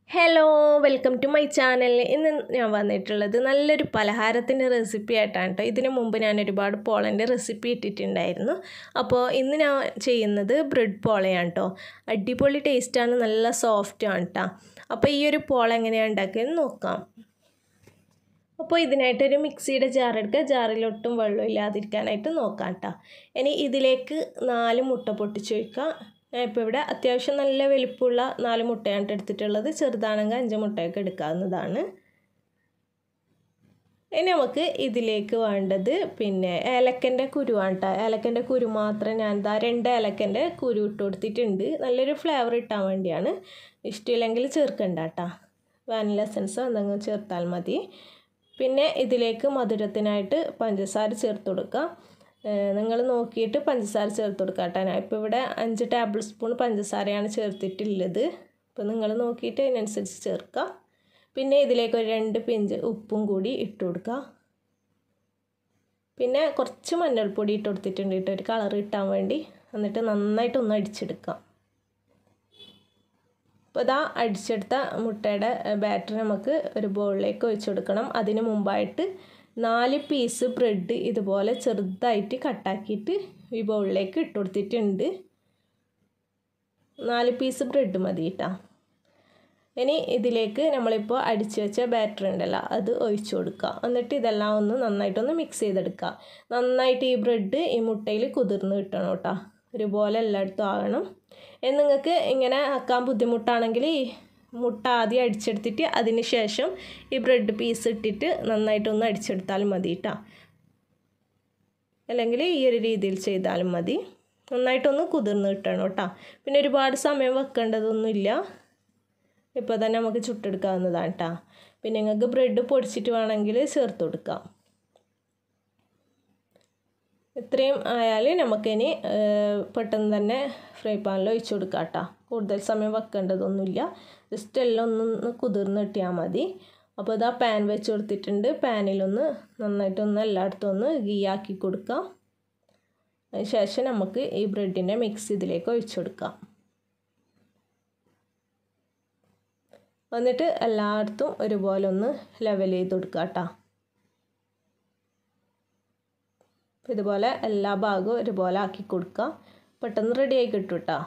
hello welcome to my channel ഇന്ന് ഞാൻ വന്നിട്ടുള്ളത് നല്ലൊരു പലഹാരത്തിൻ്റെ റെസിപ്പി ആയിട്ടാണ് കേട്ടോ ഇതിനു മുമ്പ് ഞാൻ ഒരുപാട് പോളൻ്റെ റെസിപ്പി ഇട്ടിട്ടുണ്ടായിരുന്നു അപ്പോൾ ഇന്ന് ഞാൻ ചെയ്യുന്നത് ബ്രെഡ് പോളയാണ് കേട്ടോ അടിപൊളി ടേസ്റ്റാണ് നല്ല സോഫ്റ്റാണ് കേട്ടോ അപ്പോൾ ഈ ഒരു പോള എങ്ങനെയാണ് ഉണ്ടാക്കിയെന്ന് നോക്കാം അപ്പോൾ ഇതിനായിട്ടൊരു മിക്സിയുടെ ജാർ എടുക്കുക ജാറിലൊട്ടും വെള്ളം ഇല്ലാതിരിക്കാനായിട്ട് നോക്കാം കേട്ടോ ഇനി ഇതിലേക്ക് നാല് മുട്ട പൊട്ടിച്ച് വയ്ക്കുക ഞാൻ ഇപ്പോൾ ഇവിടെ അത്യാവശ്യം നല്ല വലിപ്പമുള്ള നാല് മുട്ടയാണ് എടുത്തിട്ടുള്ളത് ചെറുതാണെങ്കിൽ അഞ്ച് മുട്ടയൊക്കെ എടുക്കാവുന്നതാണ് ഇനി നമുക്ക് ഇതിലേക്ക് വേണ്ടത് പിന്നെ ഏലക്കൻ്റെ കുരുവാണ് കേട്ടോ ഏലക്കൻ്റെ കുരു മാത്രം ഞാൻ എന്താ രണ്ട് ഏലക്കൻ്റെ കുരു ഇട്ട് കൊടുത്തിട്ടുണ്ട് നല്ലൊരു ഫ്ലേവർ ഇട്ടാൻ വേണ്ടിയാണ് ഇഷ്ടമില്ലെങ്കിൽ ചേർക്കണ്ട കേട്ടോ വാനില എസൻസോ എന്തെങ്കിലും ചേർത്താൽ മതി പിന്നെ ഇതിലേക്ക് മധുരത്തിനായിട്ട് പഞ്ചസാര ചേർത്ത് കൊടുക്കുക നിങ്ങൾ നോക്കിയിട്ട് പഞ്ചസാര ചേർത്ത് കൊടുക്കുക കേട്ടോ ഞാൻ ഇപ്പോൾ ഇവിടെ അഞ്ച് ടേബിൾ സ്പൂൺ പഞ്ചസാരയാണ് ചേർത്തിട്ടുള്ളത് അപ്പോൾ നിങ്ങൾ നോക്കിയിട്ട് അതിനനുസരിച്ച് ചേർക്കുക പിന്നെ ഇതിലേക്ക് ഒരു രണ്ട് പിഞ്ച് ഉപ്പും കൂടി ഇട്ട് കൊടുക്കുക പിന്നെ കുറച്ച് മഞ്ഞൾപ്പൊടി ഇട്ട് കൊടുത്തിട്ടുണ്ട് കേട്ടോ ഒരു കളർ കിട്ടാൻ വേണ്ടി എന്നിട്ട് നന്നായിട്ടൊന്ന് അടിച്ചെടുക്കാം അപ്പോൾ ഇതാ അടിച്ചെടുത്ത മുട്ടയുടെ ബാറ്റർ നമുക്ക് ഒരു ബൗളിലേക്ക് ഒഴിച്ചു കൊടുക്കണം അതിന് മുമ്പായിട്ട് നാല് പീസ് ബ്രെഡ് ഇതുപോലെ ചെറുതായിട്ട് കട്ടാക്കിയിട്ട് ഈ ബൗളിലേക്ക് ഇട്ട് കൊടുത്തിട്ടുണ്ട് നാല് പീസ് ബ്രെഡ് മതി കേട്ടോ ഇനി ഇതിലേക്ക് നമ്മളിപ്പോൾ അടിച്ചു വെച്ച ബാറ്റർ ഉണ്ടല്ലോ അത് ഒഴിച്ചു കൊടുക്കുക എന്നിട്ട് ഇതെല്ലാം ഒന്ന് നന്നായിട്ടൊന്ന് മിക്സ് ചെയ്തെടുക്കുക നന്നായിട്ട് ഈ ബ്രെഡ് ഈ മുട്ടയിൽ കുതിർന്ന് കിട്ടണം കേട്ടോ ഒരുപോലെ എല്ലായിടത്തും ആകണം നിങ്ങൾക്ക് ഇങ്ങനെ ആക്കാൻ ബുദ്ധിമുട്ടാണെങ്കിൽ മുട്ട ആദ്യം അടിച്ചെടുത്തിട്ട് അതിന് ശേഷം ഈ ബ്രെഡ് പീസ് ഇട്ടിട്ട് നന്നായിട്ടൊന്ന് അടിച്ചെടുത്താലും മതി കേട്ടോ അല്ലെങ്കിൽ ഈ ഒരു രീതിയിൽ ചെയ്താലും മതി നന്നായിട്ടൊന്ന് കുതിർന്ന് കിട്ടണം കേട്ടോ പിന്നെ ഒരുപാട് സമയം വെക്കേണ്ടതൊന്നുമില്ല ഇപ്പോൾ തന്നെ നമുക്ക് ചുട്ടെടുക്കാവുന്നതാണ് കേട്ടോ പിന്നെ നിങ്ങൾക്ക് ബ്രെഡ് പൊടിച്ചിട്ട് വേണമെങ്കിൽ ചേർത്ത് കൊടുക്കാം ഇത്രയും ആയാൽ നമുക്കിനി പെട്ടെന്ന് തന്നെ ഫ്രൈ പാനിൽ ഒഴിച്ചു കൊടുക്കാം കേട്ടോ കൂടുതൽ സമയം വെക്കേണ്ടതൊന്നുമില്ല ജസ്റ്റ് എല്ലാം ഒന്ന് കുതിർന്ന് കിട്ടിയാൽ മതി അപ്പോൾ ഇതാ പാൻ വെച്ച് കൊടുത്തിട്ടുണ്ട് പാനിലൊന്ന് നന്നായിട്ടൊന്ന് എല്ലായിടത്തും ഒന്ന് ഗീ ആക്കി കൊടുക്കാം അതിന് ശേഷം നമുക്ക് ഈ ബ്രെഡിൻ്റെ മിക്സ് ഇതിലേക്ക് ഒഴിച്ചു കൊടുക്കാം എന്നിട്ട് എല്ലായിടത്തും ഒരുപോലെ ഒന്ന് ലെവൽ ചെയ്ത് കൊടുക്കുക കേട്ടോ ഇതുപോലെ എല്ലാ ഭാഗവും ഒരുപോലെ ആക്കി കൊടുക്കുക പെട്ടെന്ന് റെഡിയായി കിട്ടും കേട്ടോ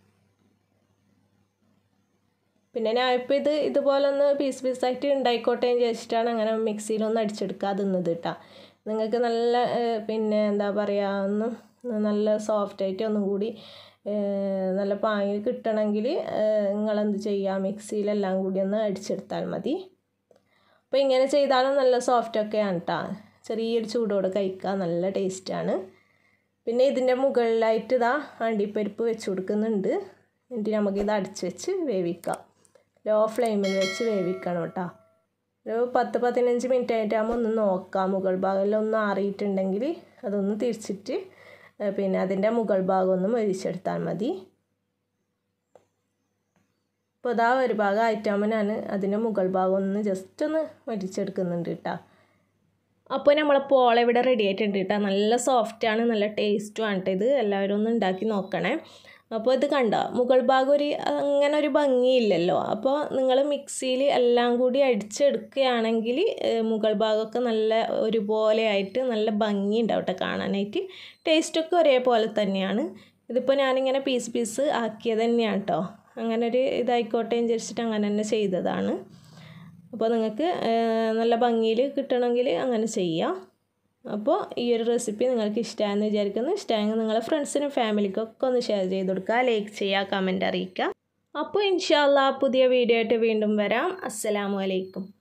പിന്നെ ഞാൻ ഇപ്പോൾ ഇത് ഇതുപോലെ ഒന്ന് പീസ് പീസായിട്ട് ഉണ്ടായിക്കോട്ടെ എന്ന് വിചാരിച്ചിട്ടാണ് അങ്ങനെ മിക്സിയിലൊന്ന് അടിച്ചെടുക്കാതിരുന്നത് കേട്ടോ നിങ്ങൾക്ക് നല്ല പിന്നെ എന്താ പറയുക ഒന്ന് നല്ല സോഫ്റ്റായിട്ട് ഒന്നും കൂടി നല്ല പാങ്ങിൽ കിട്ടണമെങ്കിൽ നിങ്ങളെന്ത് ചെയ്യുക മിക്സിയിലെല്ലാം കൂടി ഒന്ന് അടിച്ചെടുത്താൽ മതി അപ്പോൾ ഇങ്ങനെ ചെയ്താലും നല്ല സോഫ്റ്റൊക്കെയാണ് കേട്ടോ ചെറിയൊരു ചൂടോടെ കഴിക്കുക നല്ല ടേസ്റ്റാണ് പിന്നെ ഇതിൻ്റെ മുകളിലായിട്ട് ഇതാ അണ്ടിപ്പരിപ്പ് വെച്ച് കൊടുക്കുന്നുണ്ട് എന്നിട്ട് നമുക്കിത് അടച്ച് വെച്ച് വേവിക്കാം ലോ ഫ്ലെയിമിൽ വെച്ച് വേവിക്കണം കേട്ടോ ഒരു പത്ത് പതിനഞ്ച് മിനിറ്റ് ആയിട്ടാകുമ്പോൾ ഒന്ന് നോക്കാം മുകൾ ഭാഗമെല്ലാം ഒന്ന് ആറിയിട്ടുണ്ടെങ്കിൽ അതൊന്ന് തിരിച്ചിട്ട് പിന്നെ അതിൻ്റെ മുകൾ ഭാഗം ഒന്ന് മരിച്ചെടുത്താൽ മതി അപ്പോൾ ഇതാ ഒരു ഭാഗം ആയിട്ടാകുമ്പോൾ ഞാൻ അതിൻ്റെ മുകൾ ഭാഗം ഒന്ന് ജസ്റ്റ് ഒന്ന് മരിച്ചെടുക്കുന്നുണ്ട് കേട്ടോ അപ്പോൾ നമ്മളെ പോള ഇവിടെ റെഡി ആയിട്ടുണ്ട് കേട്ടോ നല്ല സോഫ്റ്റാണ് നല്ല ടേസ്റ്റും ആണ് കേട്ടോ ഇത് എല്ലാവരും ഒന്ന് ഉണ്ടാക്കി നോക്കണേ അപ്പോൾ ഇത് കണ്ടോ മുകൾ ഭാഗം ഒരു അങ്ങനെ ഒരു ഭംഗിയില്ലല്ലോ അപ്പോൾ നിങ്ങൾ മിക്സിയിൽ എല്ലാം കൂടി അടിച്ചെടുക്കുകയാണെങ്കിൽ മുകൾ ഭാഗമൊക്കെ നല്ല ഒരുപോലെ ആയിട്ട് നല്ല ഭംഗി ഉണ്ടാവും കേട്ടോ കാണാനായിട്ട് ടേസ്റ്റൊക്കെ ഒരേപോലെ തന്നെയാണ് ഇതിപ്പോൾ ഞാനിങ്ങനെ പീസ് പീസ് ആക്കിയത് തന്നെയാണ് കേട്ടോ അങ്ങനെ ഒരു ഇതായിക്കോട്ടെ എന്ന് വിചാരിച്ചിട്ട് അങ്ങനെ തന്നെ ചെയ്തതാണ് അപ്പോൾ നിങ്ങൾക്ക് നല്ല ഭംഗിയിൽ കിട്ടണമെങ്കിൽ അങ്ങനെ ചെയ്യാം അപ്പോൾ ഈ ഒരു റെസിപ്പി നിങ്ങൾക്ക് ഇഷ്ടമായെന്ന് വിചാരിക്കുന്നു ഇഷ്ടമായെങ്കിൽ നിങ്ങളെ ഫ്രണ്ട്സിനും ഫാമിലിക്കൊക്കെ ഒന്ന് ഷെയർ ചെയ്ത് കൊടുക്കുക ലൈക്ക് ചെയ്യുക കമൻറ്റ് അറിയിക്കുക അപ്പോൾ ഇൻഷാല്ല പുതിയ വീഡിയോ ആയിട്ട് വീണ്ടും വരാം അസ്സലാമു അലൈക്കും